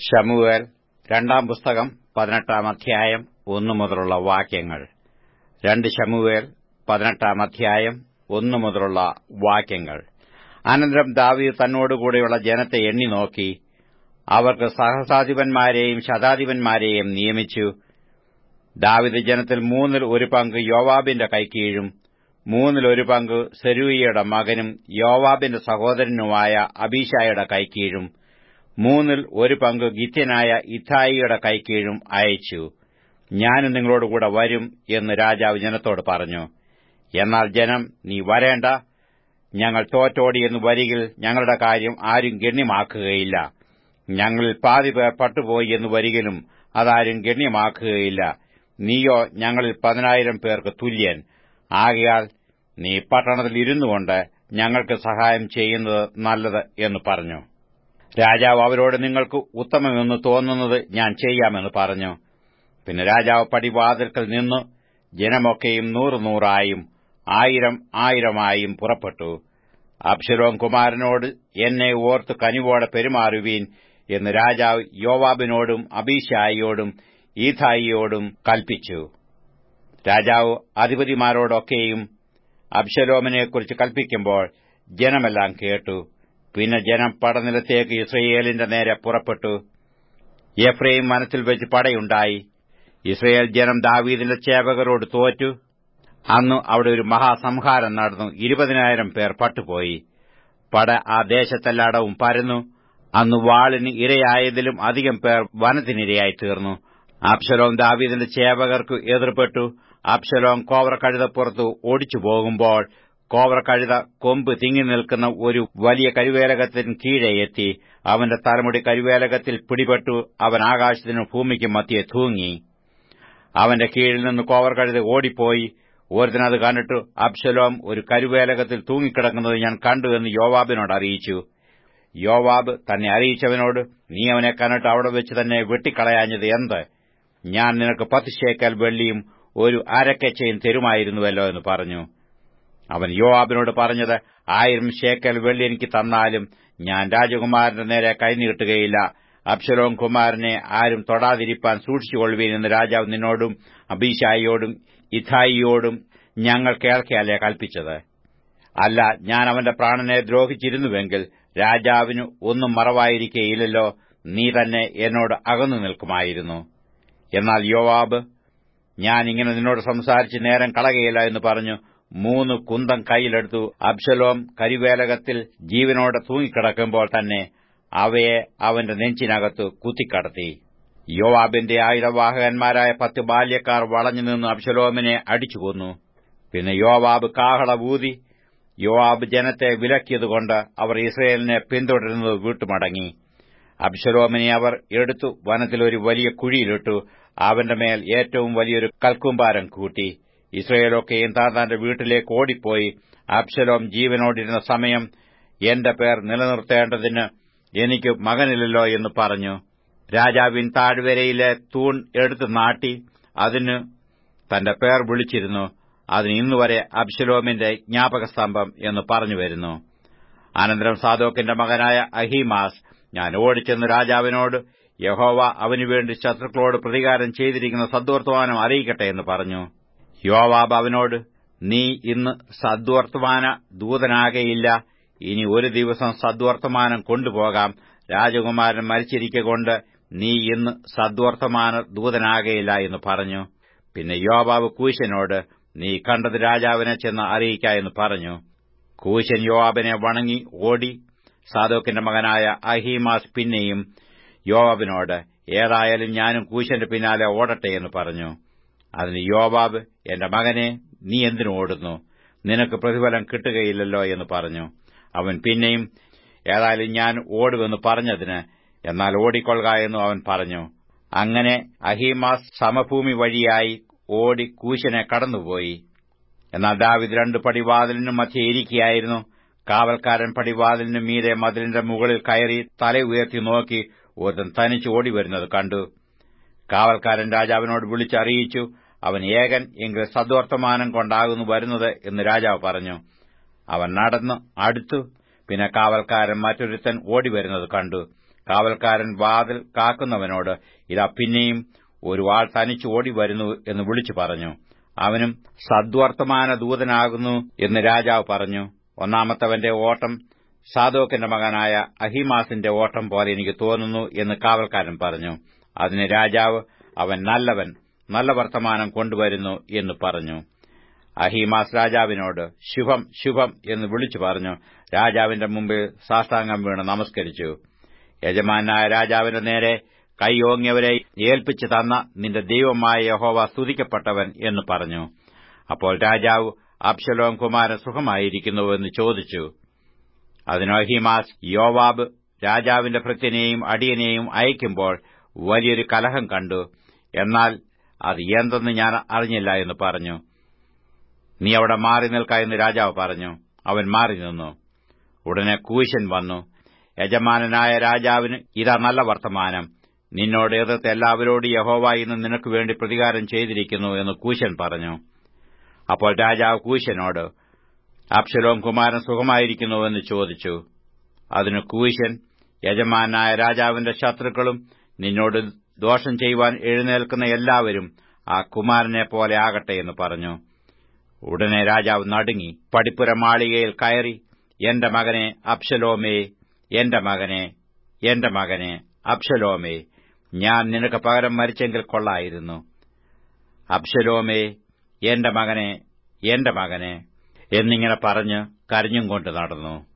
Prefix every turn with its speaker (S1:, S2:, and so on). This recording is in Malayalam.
S1: ശമുവേൽ രണ്ടാം പുസ്തകം പതിനെട്ടാം അധ്യായം ഒന്നു മുതലുള്ള വാക്യങ്ങൾ രണ്ട് ശമുവേൽ പതിനെട്ടാം അധ്യായം ഒന്നു മുതലുള്ള വാക്യങ്ങൾ അനന്തരം ദാവീദ് തന്നോടുകൂടെയുള്ള ജനത്തെ എണ്ണി നോക്കി അവർക്ക് സഹസാധിപന്മാരെയും ശതാധിപന്മാരെയും നിയമിച്ചു ദാവിദ് ജനത്തിൽ മൂന്നിൽ ഒരു പങ്ക് യോവാബിന്റെ കൈക്കീഴും മൂന്നിൽ ഒരു പങ്ക് സെരൂയയുടെ മകനും യോവാബിന്റെ സഹോദരനുമായ അബീശായുടെ കൈക്കീഴും മൂന്നിൽ ഒരു പങ്ക് ഗിത്യനായ ഇഥായിയുടെ കൈക്കീഴും അയച്ചു ഞാനും നിങ്ങളോടുകൂടെ വരും എന്ന് രാജാവ് ജനത്തോട് പറഞ്ഞു എന്നാൽ ജനം നീ വരേണ്ട ഞങ്ങൾ തോറ്റോടിയെന്ന് വരികിൽ ഞങ്ങളുടെ കാര്യം ആരും ഗണ്യമാക്കുകയില്ല ഞങ്ങളിൽ പാതി പേർ പട്ടുപോയി എന്ന് വരികിലും അതാരും ഗണ്യമാക്കുകയില്ല നീയോ ഞങ്ങളിൽ പതിനായിരം പേർക്ക് തുല്യൻ ആകയാൽ നീ പട്ടണത്തിൽ ഇരുന്നുകൊണ്ട് ഞങ്ങൾക്ക് സഹായം ചെയ്യുന്നത് നല്ലത് എന്ന് പറഞ്ഞു രാജാവ് അവരോട് നിങ്ങൾക്ക് ഉത്തമമെന്ന് തോന്നുന്നത് ഞാൻ ചെയ്യാമെന്ന് പറഞ്ഞു പിന്നെ രാജാവ് പടിവാതിൽക്കൽ നിന്നു ജനമൊക്കെയും നൂറ് നൂറായും ആയിരം ആയിരമായും പുറപ്പെട്ടു അബ്ശലോം കുമാരനോട് എന്നെ ഓർത്ത് കനിവോടെ പെരുമാറുവീൻ എന്ന് രാജാവ് യോവാബിനോടും അബീശായിയോടും ഈഥായിയോടും കൽപ്പിച്ചു രാജാവ് അധിപതിമാരോടൊക്കെയും അബ്ശലോമിനെക്കുറിച്ച് കൽപ്പിക്കുമ്പോൾ ജനമെല്ലാം കേട്ടു പിന്നെ ജനം പടനിലത്തേക്ക് ഇസ്രയേലിന്റെ നേരെ പുറപ്പെട്ടു എഫ്രൈം വനത്തിൽ വെച്ച് പടയുണ്ടായി ഇസ്രയേൽ ജനം ദാവീദിന്റെ ചേവകരോട് തോറ്റു അന്ന് അവിടെ ഒരു മഹാസംഹാരം നടന്നു ഇരുപതിനായിരം പേർ പട്ടുപോയി പട ആ ദേശത്തെല്ലാടവും പരന്നു അന്ന് വാളിന് ഇരയായതിലും അധികം പേർ വനത്തിനിരയായി തീർന്നു അബ്ശലോം ദാവീദിന്റെ ചേവകർക്ക് എതിർപ്പെട്ടു അബ്ശലോം കോവറക്കഴുതപ്പുറത്ത് ഓടിച്ചു പോകുമ്പോൾ കോവറക്കഴുത കൊമ്പ് തിങ്ങി നിൽക്കുന്ന ഒരു വലിയ കരുവേലകത്തിന് കീഴെ എത്തി അവന്റെ തലമുടി കരുവേലകത്തിൽ പിടിപെട്ടു അവൻ ആകാശത്തിനും ഭൂമിക്കും മധ്യേ തൂങ്ങി അവന്റെ കീഴിൽ നിന്ന് കോവർ കഴുത ഓടിപ്പോയി ഒരുത്തിനത് കണ്ടിട്ട് അബ്ശലോം ഒരു കരുവേലകത്തിൽ തൂങ്ങിക്കിടക്കുന്നത് ഞാൻ കണ്ടു എന്ന് യോവാബിനോട് അറിയിച്ചു യോവാബ് തന്നെ അറിയിച്ചവനോട് നീ അവനെ കണ്ടിട്ട് അവിടെ വെച്ച് തന്നെ വെട്ടിക്കളയാഞ്ഞത് എന്ത് ഞാൻ നിനക്ക് പത്ത് ശേക്കൽ വെള്ളിയും ഒരു അരക്കച്ചയും തരുമായിരുന്നുവല്ലോ എന്ന് പറഞ്ഞു അവൻ യോവാബിനോട് പറഞ്ഞത് ആയിരം ശേക്കൽ വെള്ളി എനിക്ക് തന്നാലും ഞാൻ രാജകുമാരന്റെ നേരെ കൈനീട്ടുകയില്ല അബ്ശലോം കുമാരനെ ആരും തൊടാതിരിപ്പാൻ സൂക്ഷിച്ചുകൊള്ളുവീൻ എന്ന് രാജാവ് നിന്നോടും അബീശായിയോടും ഇഥായിയോടും ഞങ്ങൾ കേൾക്കയല്ലേ കൽപ്പിച്ചത് അല്ല ഞാൻ അവന്റെ പ്രാണനെ ദ്രോഹിച്ചിരുന്നുവെങ്കിൽ രാജാവിന് ഒന്നും മറവായിരിക്കേയില്ലല്ലോ നീ തന്നെ എന്നോട് അകന്നു നിൽക്കുമായിരുന്നു എന്നാൽ യോവാബ് ഞാൻ ഇങ്ങനെ നിന്നോട് സംസാരിച്ച് നേരം കളകയില്ല എന്ന് പറഞ്ഞു മൂന്ന് കുന്തം കൈയിലെടുത്തു അബ്ശലോം കരിവേലകത്തിൽ ജീവനോടെ തൂങ്ങിക്കിടക്കുമ്പോൾ തന്നെ അവയെ അവന്റെ നെഞ്ചിനകത്ത് കുത്തിക്കടത്തി യോവാബിന്റെ ആയുധവാഹകന്മാരായ പത്ത് ബാല്യക്കാർ വളഞ്ഞു നിന്ന് അബ്ശലോമിനെ അടിച്ചുകൊന്നു പിന്നെ യോവാബ് കാഹള ഊതി യോവാബ് ജനത്തെ വിലക്കിയതുകൊണ്ട് അവർ ഇസ്രയേലിനെ പിന്തുടരുന്നത് വീട്ടുമടങ്ങി അബ്ശലോമിനെ അവർ എടുത്തു വനത്തിൽ ഒരു വലിയ കുഴിയിലിട്ടു അവന്റെ മേൽ ഏറ്റവും വലിയൊരു കൽക്കുംഭാരം കൂട്ടി ഇസ്രയേലൊക്കെയും താൻ തന്റെ വീട്ടിലേക്ക് ഓടിപ്പോയി അബ്ശലോം ജീവനോടിരുന്ന സമയം എന്റെ പേർ നിലനിർത്തേണ്ടതിന് എനിക്ക് മകനില്ലല്ലോ എന്ന് പറഞ്ഞു രാജാവിൻ താഴ്വരയിലെ തൂൺ എടുത്തു നാട്ടി അതിന് തന്റെ പേർ വിളിച്ചിരുന്നു അതിന് ഇന്നുവരെ അബ്ശലോമിന്റെ ജ്ഞാപകസ്തംഭം എന്ന് പറഞ്ഞു വരുന്നു അനന്തരം സാദോക്കിന്റെ മകനായ അഹീമാസ് ഞാൻ ഓടിച്ചെന്ന് രാജാവിനോട് യഹോവ അവനുവേണ്ടി ശത്രുക്കളോട് പ്രതികാരം ചെയ്തിരിക്കുന്ന സദ്വർത്തമാനം അറിയിക്കട്ടെ എന്ന് പറഞ്ഞു യോവാബ് അവനോട് നീ ഇന്ന് സദ്വർത്തമാന ദൂതനാകയില്ല ഇനി ഒരു ദിവസം സദ്വർത്തമാനം കൊണ്ടുപോകാം രാജകുമാരൻ മരിച്ചിരിക്കൊണ്ട് നീ ഇന്ന് സദ്വർത്തമാന ദൂതനാകയില്ല എന്ന് പറഞ്ഞു പിന്നെ യോവാബ് കൂശനോട് നീ കണ്ടത് രാജാവിനെ ചെന്ന് അറിയിക്ക എന്ന് പറഞ്ഞു കൂശൻ യോവാബിനെ വണങ്ങി ഓടി സാദോക്കിന്റെ മകനായ അഹീമാസ് പിന്നെയും യോവാബിനോട് ഏതായാലും ഞാനും കൂശന്റെ പിന്നാലെ ഓടട്ടെ എന്ന് പറഞ്ഞു അതിന് യോവാബ് എന്റെ മകനെ നീ എന്തിനു ഓടുന്നു നിനക്ക് പ്രതിഫലം കിട്ടുകയില്ലല്ലോ എന്ന് പറഞ്ഞു അവൻ പിന്നെയും ഏതായാലും ഞാൻ ഓടുമെന്ന് പറഞ്ഞതിന് എന്നാൽ ഓടിക്കൊള്ളുക എന്നു അവൻ പറഞ്ഞു അങ്ങനെ അഹീമാസ് സമഭൂമി വഴിയായി ഓടി കൂശനെ കടന്നുപോയി എന്നാൽ ദാവിദ് രണ്ട് പടിവാതിലിനും മധ്യ ഇരിക്കുകയായിരുന്നു കാവൽക്കാരൻ പടിവാതിലിന് മീതെ മതിലിന്റെ മുകളിൽ കയറി തല ഉയർത്തി നോക്കി ഒരുത്തൻ തനിച്ച് ഓടിവരുന്നത് കണ്ടു കാവൽക്കാരൻ രാജാവിനോട് വിളിച്ചറിയിച്ചു അവൻ ഏകൻ എങ്കിൽ സദ്വർത്തമാനം കൊണ്ടാകുന്നു വരുന്നത് എന്ന് രാജാവ് പറഞ്ഞു അവൻ നടന്നു അടുത്തു പിന്നെ കാവൽക്കാരൻ മറ്റൊരുത്തൻ ഓടിവരുന്നത് കണ്ടു കാവൽക്കാരൻ വാതിൽ കാക്കുന്നവനോട് ഇതാ പിന്നെയും ഒരു വാൾ തനിച്ച് ഓടി വരുന്നു എന്ന് വിളിച്ചു പറഞ്ഞു അവനും സദ്വർത്തമാന ദൂതനാകുന്നു എന്ന് രാജാവ് പറഞ്ഞു ഒന്നാമത്തവന്റെ ഓട്ടം സാദോക്കിന്റെ മകനായ അഹിമാസിന്റെ ഓട്ടം പോലെ എനിക്ക് തോന്നുന്നു എന്ന് കാവൽക്കാരൻ പറഞ്ഞു അതിന് രാജാവ് അവൻ നല്ലവൻ നല്ല വർത്തമാനം കൊണ്ടുവരുന്നു എന്ന് പറഞ്ഞു അഹിമാസ് രാജാവിനോട് ശുഭം ശുഭം എന്ന് വിളിച്ചു പറഞ്ഞു രാജാവിന്റെ മുമ്പിൽ സാഷ്ടാംഗം വീണ് നമസ്കരിച്ചു യജമാനായ രാജാവിന്റെ നേരെ കൈയോങ്ങിയവരെ ഏൽപ്പിച്ചു തന്ന നിന്റെ ദൈവമായ യഹോവ സ്തുതിക്കപ്പെട്ടവൻ എന്ന് പറഞ്ഞു അപ്പോൾ രാജാവ് അബ്ശലോം കുമാരൻ സുഖമായിരിക്കുന്നുവെന്ന് ചോദിച്ചു അതിന് അഹിമാസ് യോവാബ് രാജാവിന്റെ ഭൃത്യനെയും അടിയനെയും അയക്കുമ്പോൾ വലിയൊരു കലഹം കണ്ടു എന്നാൽ അത് എന്തെന്ന് ഞാൻ അറിഞ്ഞില്ല എന്ന് പറഞ്ഞു നീ അവിടെ മാറി നിൽക്ക എന്ന് രാജാവ് പറഞ്ഞു അവൻ മാറി നിന്നു ഉടനെ കൂശൻ വന്നു യജമാനനായ രാജാവിന് ഇതാ നല്ല വർത്തമാനം നിന്നോട് എതിർത്ത് എല്ലാവരോടും യഹോവ ഇന്ന് നിനക്ക് വേണ്ടി പ്രതികാരം ചെയ്തിരിക്കുന്നു എന്ന് കൂശൻ പറഞ്ഞു അപ്പോൾ രാജാവ് കൂശനോട് അബ്ശലോം കുമാരൻ സുഖമായിരിക്കുന്നുവെന്ന് ചോദിച്ചു അതിന് കൂശൻ യജമാനായ രാജാവിന്റെ ശത്രുക്കളും നിന്നോട് ദോഷം ചെയ്യുവാൻ എഴുന്നേൽക്കുന്ന എല്ലാവരും ആ കുമാരനെ പോലെ ആകട്ടെ എന്ന് പറഞ്ഞു ഉടനെ രാജാവ് നടുങ്ങി പടിപ്പുര മാളികയിൽ കയറി എന്റെ മകനെ അബ്ശലോമേ എന്റെ മകനെ എന്റെ മകനെ അബ്ശലോമേ ഞാൻ നിനക്ക് പകരം മരിച്ചെങ്കിൽ കൊള്ളായിരുന്നു അബ്ശലോമേ എന്റെ മകനെ എന്റെ മകനെ എന്നിങ്ങനെ പറഞ്ഞ് കരഞ്ഞും കൊണ്ട് നടന്നു